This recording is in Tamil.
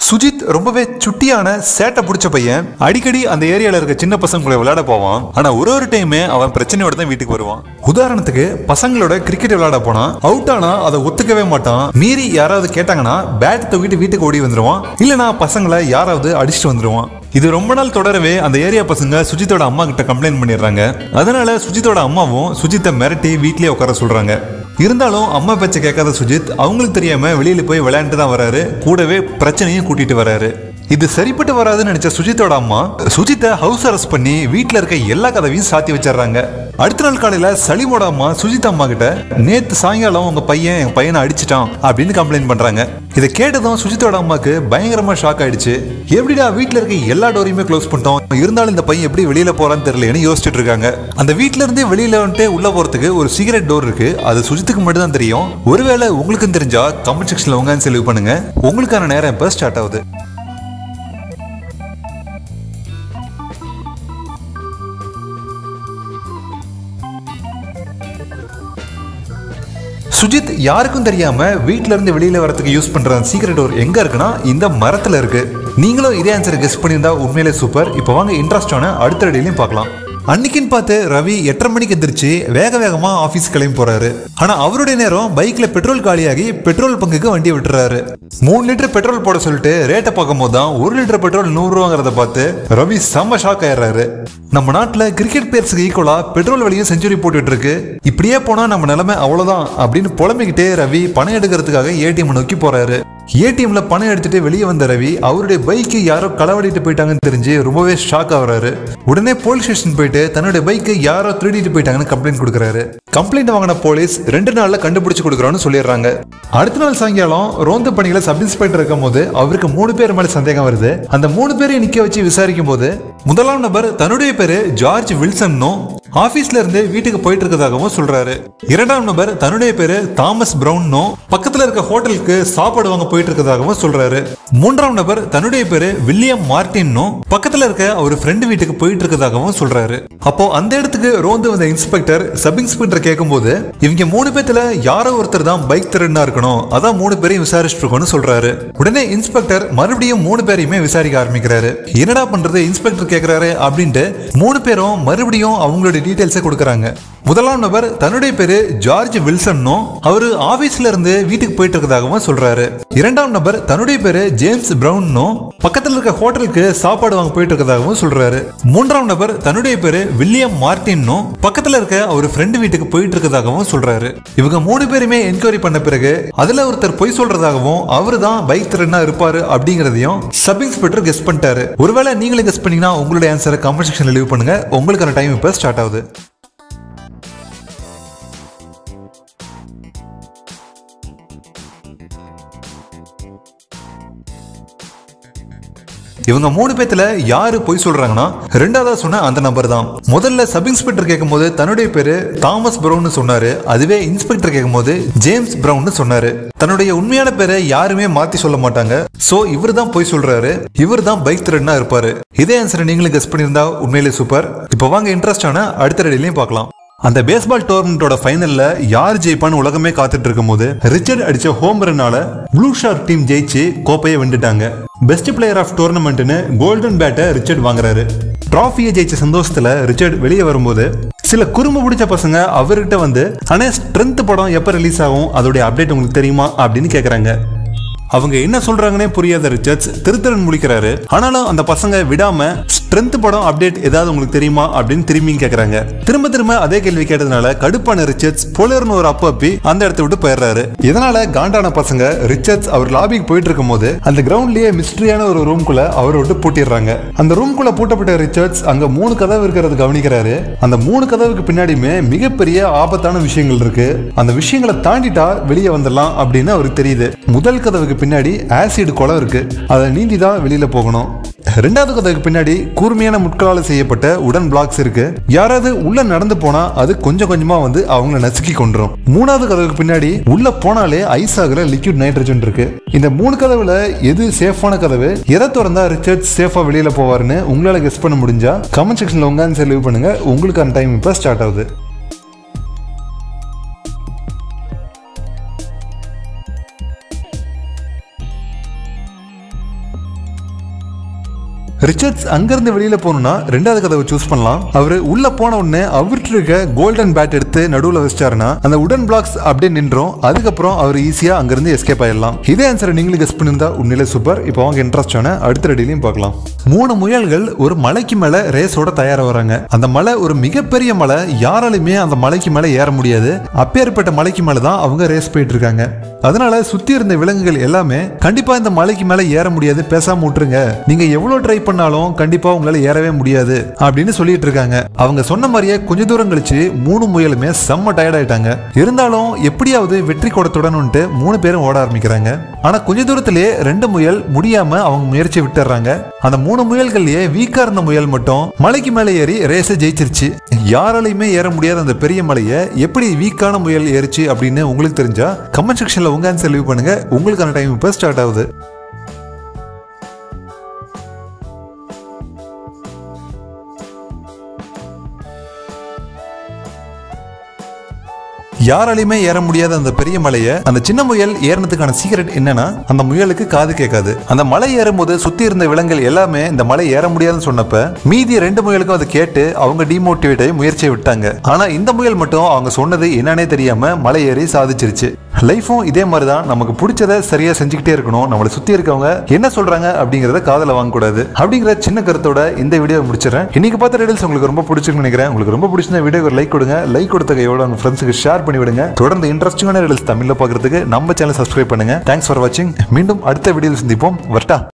சுஜித் ரொம்பவே சுட்டியான சேட்டை பிடிச்ச பையன் அடிக்கடி அந்த ஏரியால இருக்க சின்ன பசங்க கூட விளையாட போவான் ஆனா ஒரு ஒரு டைமே அவன் பிரச்சனையோட தான் வீட்டுக்கு வருவான் உதாரணத்துக்கு பசங்களோட கிரிக்கெட் விளையாட போனா அவுட் ஆனா அதை ஒத்துக்கவே மாட்டான் மீறி யாராவது கேட்டாங்கன்னா பேட் தூக்கிட்டு வீட்டுக்கு ஓடி வந்துருவான் இல்லனா பசங்களை யாராவது அடிச்சுட்டு வந்துருவான் இது ரொம்ப நாள் தொடரவே அந்த ஏரியா பசங்க சுஜித்தோட அம்மா கிட்ட கம்ப்ளைண்ட் பண்ணிடுறாங்க அதனால சுஜித்தோட அம்மாவும் சுஜித்தை மிரட்டி வீட்லயே உட்கார சொல்றாங்க இருந்தாலும் அம்மா பேச்சை கேட்காத சுஜித் அவங்களுக்கு தெரியாம வெளியில போய் விளையாண்டுட்டு தான் வராரு கூடவே பிரச்சனையும் கூட்டிட்டு வராரு இது சரிப்பட்டு வராதுன்னு நினைச்ச சுஜித்தோட அம்மா சுஜித்தை ஹவுஸ் அரெஸ்ட் பண்ணி வீட்ல இருக்க எல்லா கதவையும் சாத்தி வச்சிடுறாங்க அடுத்த நாள் காலையில சலீமோட அம்மா சுஜித் அம்மா கிட்ட நேத்து சாயங்காலம் உங்க பையன் என் பையனை அடிச்சிட்டான் அப்படின்னு கம்ப்ளைண்ட் பண்றாங்க இதை கேட்டதும் சுஜித்தோட அம்மாக்கு பயங்கரமா ஷாக் ஆயிடுச்சு எப்படிடா வீட்ல இருக்க எல்லா டோரையுமே க்ளோஸ் பண்ணிட்டோம் இருந்தாலும் இந்த பையன் எப்படி வெளியில போறான்னு தெரியலன்னு யோசிச்சுட்டு இருக்காங்க அந்த வீட்ல இருந்து வெளியில வந்துட்டு உள்ள போறதுக்கு ஒரு சீக்ரெட் டோர் இருக்கு அது சுஜித்துக்கு மட்டும் தான் தெரியும் ஒருவேளை உங்களுக்கும் தெரிஞ்சா கமெண்ட் செக்ஷன்ல உங்க ஆன்சர் லீவ் பண்ணுங்க உங்களுக்கான நேரம் இப்ப ஸ்டார்ட் ஆகுது சுஜித் யாருக்கும் தெரியாம வீட்ல இருந்து வெளியில வரதுக்கு யூஸ் பண்ற சீக்ரெட் டோர் எங்க இருக்குன்னா இந்த மரத்துல இருக்கு நீங்களும் இதே ஆன்சர் கெஸ் பண்ணியிருந்தா உண்மையிலே சூப்பர் இப்போ வாங்க இன்ட்ரெஸ்டான அடுத்த அடியிலையும் பார்க்கலாம் அன்னைக்குன்னு பார்த்து ரவி எட்டரை மணிக்கு எந்திரிச்சு வேக வேகமா ஆபீஸ் கிளம்பி போறாரு ஆனா அவருடைய நேரம் பைக்ல பெட்ரோல் காலியாகி பெட்ரோல் பங்குக்கு வண்டி விட்டுறாரு மூணு லிட்டர் பெட்ரோல் போட சொல்லிட்டு ரேட்டை பார்க்கும் போது தான் ஒரு லிட்டர் பெட்ரோல் நூறு ரூபாங்கிறத பார்த்து ரவி செம்ம ஷாக் ஆயிடுறாரு நம்ம நாட்டுல கிரிக்கெட் பிளேயர்ஸுக்கு ஈக்குவலா பெட்ரோல் விலையும் செஞ்சுரி போட்டுட்டு இருக்கு இப்படியே போனா நம்ம நிலைமை அவ்வளவுதான் அப்படின்னு புலம்பிக்கிட்டே ரவி பணம் எடுக்கிறதுக்காக ஏடிஎம் நோக்கி போறாரு ஏடிஎம்ல பணம் எடுத்துட்டு வெளியே வந்த ரவி அவருடைய பைக்கு யாரோ களவாடிட்டு போயிட்டாங்கன்னு தெரிஞ்சு ரொம்பவே ஷாக் ஆகுறாரு உடனே போலீஸ் ஸ்டேஷன் போயிட்டு தன்னுடைய பைக்கை யாரோ திருடிட்டு போயிட்டாங்கன்னு கம்ப்ளைண்ட் கொடுக்குறாரு கம்ப்ளைண்ட் வாங்கின போலீஸ் ரெண்டு நாள்ல கண்டுபிடிச்சு கொடுக்குறோன்னு சொல்லிடுறாங்க அடுத்த நாள் சாயங்காலம் ரோந்து பணிகளை சப் இன்ஸ்பெக்டர் இருக்கும் போது அவருக்கு மூணு பேர் மேல சந்தேகம் வருது அந்த மூணு பேரையும் நிக்க வச்சு விசாரிக்கும் போது முதலாம் நபர் தன்னுடைய பேரு ஜார்ஜ் வில்சன்னும் ஆபீஸ்ல இருந்து வீட்டுக்கு போயிட்டு இருக்கதாகவும் சொல்றாரு இரண்டாம் நபர் தன்னுடைய பேரு தாமஸ் பிரவுன்னும் பக்கத்துல இருக்க ஹோட்டலுக்கு சாப்பாடு வாங்க போயிட்டு இருக்கதாகவும் சொல்றாரு மூன்றாம் நபர் தன்னுடைய பேரு வில்லியம் மார்டின்னும் பக்கத்துல இருக்க ஒரு ஃப்ரெண்டு வீட்டுக்கு போயிட்டு இருக்கதாகவும் சொல்றாரு அப்போ அந்த இடத்துக்கு ரோந்து வந்த இன்ஸ்பெக்டர் சப் இன்ஸ்பெக்டர் கேட்கும்போது இவங்க மூணு பேத்துல யாரோ ஒருத்தர் தான் பைக் திருடனா இருக்கணும் அதான் மூணு பேரையும் விசாரிச்சுட்டு இருக்கோம்னு சொல்றாரு உடனே இன்ஸ்பெக்டர் மறுபடியும் மூணு பேரையுமே விசாரிக்க ஆரம்பிக்கிறாரு என்னடா பண்றது இன்ஸ்பெக்டர் கேக்குறாரு அப்படின்ட்டு மூணு பேரும் மறுபடியும் அவங்களுடைய டீடைல்ஸை கொடுக்கறாங்க முதலாம் நபர் தன்னுடைய பேரு ஜார்ஜ் வில்சன்னும் அவரு ஆபீஸ்ல இருந்து வீட்டுக்கு போயிட்டு இருக்கதாகவும் சொல்றாரு இரண்டாம் நபர் தன்னுடைய பேரு ஜேம்ஸ் பிரவுன்னும் பக்கத்துல இருக்க ஹோட்டலுக்கு சாப்பாடு வாங்க போயிட்டு இருக்கதாகவும் சொல்றாரு மூன்றாம் நபர் தன்னுடைய பேரு வில்லியம் மார்டின்னும் பக்கத்துல இருக்க ஒரு ஃப்ரெண்டு வீட்டுக்கு போயிட்டு இருக்கதாகவும் சொல்றாரு இவங்க மூணு பேருமே என்கொயரி பண்ண பிறகு அதுல ஒருத்தர் பொய் சொல்றதாகவும் அவரு தான் பைக் திருடனா இருப்பாரு அப்படிங்கறதையும் சப் இன்ஸ்பெக்டர் கெஸ் பண்ணிட்டாரு ஒருவேளை நீங்களும் கெஸ் பண்ணீங்கன்னா உங்களுடைய ஆன்சரை கமெண்ட் செக்ஷன்ல லீவ் பண்ணுங்க உங்களுக்கான டைம் இப்போ ஸ்டார்ட் ஆகுது இவங்க மூணு பேத்துல யாரு பொய் சொல்றாங்கன்னா ரெண்டாவதா சொன்ன அந்த நபர் தான் முதல்ல சப் இன்ஸ்பெக்டர் கேட்கும்போது தன்னுடைய பேரு தாமஸ் பிரவுன் சொன்னாரு அதுவே இன்ஸ்பெக்டர் கேட்கும்போது ஜேம்ஸ் பிரவுன் சொன்னாரு தன்னுடைய உண்மையான பேரை யாருமே மாத்தி சொல்ல மாட்டாங்க சோ இவர் தான் பொய் சொல்றாரு இவர் தான் பைக் திருடனா இருப்பாரு இதே ஆன்சரை நீங்களும் கெஸ் பண்ணியிருந்தா உண்மையிலே சூப்பர் இப்போ வாங்க இன்ட்ரெஸ்டான அடுத்த ரெடிலையும் பார்க்கலாம் அந்த பேஸ்பால் டோர்னமெண்டோட ஃபைனல்ல யார் ஜெயிப்பான்னு உலகமே காத்துட்டு இருக்கும்போது ரிச்சர்ட் அடிச்ச ஹோம் ரன்னால ப்ளூ ஷார்க் டீம் ஜெயிச்சு கோப்பையை வெண்டுட்டாங்க பெஸ்ட் பிளேயர் ஆஃப் டோர்னமெண்ட்னு கோல்டன் பேட்டை ரிச்சர்ட் வாங்குறாரு டிராஃபியை ஜெயிச்ச சந்தோஷத்துல ரிச்சர்ட் வெளியே வரும்போது சில குறும்பு பிடிச்ச பசங்க அவர்கிட்ட வந்து அண்ணே ஸ்ட்ரென்த் படம் எப்போ ரிலீஸ் ஆகும் அதோடைய அப்டேட் உங்களுக்கு தெரியுமா அப்படின்னு கேட்குறாங்க அவங்க என்ன சொல்றாங்கன்னே புரியாத ரிச்சர்ட்ஸ் திருத்தரன் முழிக்கிறாரு ஆனாலும் அந்த பசங்க விடாம ஸ்ட்ரென்த் படம் அப்டேட் ஏதாவது உங்களுக்கு தெரியுமா அப்படின்னு திரும்பியும் கேக்குறாங்க திரும்ப திரும்ப அதே கேள்வி கேட்டதுனால கடுப்பான ரிச்சர்ட்ஸ் போலர்னு ஒரு அப்ப அப்பி அந்த இடத்த விட்டு போயிடுறாரு இதனால காண்டான பசங்க ரிச்சர்ட்ஸ் அவர் லாபிக்கு போயிட்டு இருக்கும் போது அந்த கிரவுண்ட்லயே மிஸ்டரியான ஒரு ரூம்குள்ள அவரை விட்டு பூட்டிடுறாங்க அந்த ரூம்குள்ள பூட்டப்பட்ட ரிச்சர்ட்ஸ் அங்க மூணு கதவு இருக்கிறது கவனிக்கிறாரு அந்த மூணு கதவுக்கு பின்னாடியுமே மிகப்பெரிய ஆபத்தான விஷயங்கள் இருக்கு அந்த விஷயங்களை தாண்டிட்டா வெளியே வந்துடலாம் அப்படின்னு அவருக்கு தெரியுது முதல் கதவுக்கு பின்னாடி ஆசிட் குளம் இருக்கு அதை நீந்தி தான் வெளியில போகணும் ரெண்டாவது கதவுக்கு பின்னாடி கூர்மையான முட்களால் செய்யப்பட்ட உடன் பிளாக்ஸ் இருக்கு யாராவது உள்ள நடந்து போனா அது கொஞ்சம் கொஞ்சமா வந்து அவங்கள நசுக்கி கொண்டுரும் மூணாவது கதவுக்கு பின்னாடி உள்ள போனாலே ஐஸ் ஆகுற லிக்விட் நைட்ரஜன் இருக்கு இந்த மூணு கதவுல எது சேஃபான கதவு எதை திறந்தா ரிச்சர்ட் சேஃபா வெளியில போவாருன்னு உங்களால கெஸ் பண்ண முடிஞ்சா கமெண்ட் செக்ஷன்ல உங்க ஆன்சர் லீவ் பண்ணுங்க உங்களுக்கான டைம் இப்போ ஸ்டார்ட் ஆகுது ரிச்சர்ட்ஸ் அங்கிருந்து வெளியில போகணும்னா ரெண்டாவது கதவை சூஸ் பண்ணலாம் அவரு உள்ள போன உடனே அவர்கிட்ட இருக்க கோல்டன் பேட் எடுத்து நடுவுல வச்சிட்டாருன்னா அந்த உடன் பிளாக்ஸ் அப்படியே நின்றோம் அதுக்கப்புறம் அவர் ஈஸியா அங்கிருந்து எஸ்கேப் ஆயிடலாம் இதே ஆன்சரை நீங்களும் கெஸ் பண்ணியிருந்தா உண்மையிலே சூப்பர் இப்போ அவங்க இன்ட்ரெஸ்டான அடுத்த ரெடிலையும் பார்க்கலாம் மூணு முயல்கள் ஒரு மலைக்கு மேல ரேஸோட தயாரா வராங்க அந்த மலை ஒரு மிகப்பெரிய மலை யாராலுமே அந்த மலைக்கு மேல ஏற முடியாது அப்பேற்பட்ட மலைக்கு மேல தான் அவங்க ரேஸ் போயிட்டு இருக்காங்க அதனால சுத்தி இருந்த விலங்குகள் எல்லாமே கண்டிப்பா இந்த மலைக்கு மேல ஏற முடியாது பேசாம விட்டுருங்க நீங்க எவ்வளவு ட்ரை பண்ணாலும் கண்டிப்பா உங்களால ஏறவே முடியாது அப்படின்னு சொல்லிட்டு இருக்காங்க அவங்க சொன்ன மாதிரியே கொஞ்ச தூரம் கழிச்சு மூணு முயலுமே செம்ம டயர்ட் ஆயிட்டாங்க இருந்தாலும் எப்படியாவது வெற்றி கொடத்துடனுன்ட்டு மூணு பேரும் ஓட ஆரம்பிக்கிறாங்க ஆனா கொஞ்ச தூரத்திலேயே ரெண்டு முயல் முடியாம அவங்க முயற்சி விட்டுறாங்க அந்த மூணு முயல்கள்லயே வீக்கா இருந்த முயல் மட்டும் மலைக்கு மேல ஏறி ரேஸை ஜெயிச்சிருச்சு யாராலையுமே ஏற முடியாத அந்த பெரிய மலையை எப்படி வீக்கான முயல் ஏறிச்சு அப்படின்னு உங்களுக்கு தெரிஞ்சா கமெண்ட் செக்ஷன்ல உங்க ஆன்சர் லீவ் பண்ணுங்க உங்களுக்கான டைம் இப்போ ஸ்டார்ட் ஆகுது யாராலையுமே ஏற முடியாத அந்த பெரிய மலையை அந்த சின்ன முயல் ஏறினதுக்கான சீக்ரெட் என்னன்னா அந்த முயலுக்கு காது கேட்காது அந்த மலை ஏறும்போது சுத்தி இருந்த விலங்குகள் எல்லாமே இந்த மலை ஏற முடியாதுன்னு சொன்னப்ப மீதி ரெண்டு முயலுக்கும் அதை கேட்டு அவங்க டிமோட்டிவேட் ஆகி முயற்சியை விட்டாங்க ஆனா இந்த முயல் மட்டும் அவங்க சொன்னது என்னன்னே தெரியாம மலை ஏறி சாதிச்சிருச்சு லைஃபும் இதே மாதிரி தான் நமக்கு பிடிச்சதை சரியா செஞ்சுக்கிட்டே இருக்கணும் நம்மளை சுத்தி இருக்கவங்க என்ன சொல்றாங்க அப்படிங்கறத காதல வாங்கக்கூடாது அப்படிங்கிற சின்ன கருத்தோட இந்த வீடியோ முடிச்சிடறேன் இன்னைக்கு பார்த்த ரீல்ஸ் உங்களுக்கு ரொம்ப பிடிச்சிருக்குன்னு நினைக்கிறேன் உங்களுக்கு ரொம்ப பிடிச்சிருந்த வீடியோக்கு ஒரு லைக் கொடுங்க லைக் கொடுத்த கையோட உங்க ஃப்ரெண்ட்ஸுக்கு ஷேர் பண்ணி விடுங்க தொடர்ந்து இன்ட்ரெஸ்டிங்கான ரீல்ஸ் தமிழ்ல பார்க்கறதுக்கு நம்ம சேனல் சப்ஸ்கிரைப் பண்ணுங்க தேங்க்ஸ் ஃபார் வாட்சிங் மீண்டும் அடுத்த வீடியோவில் சந்திப்போம் வரட்டா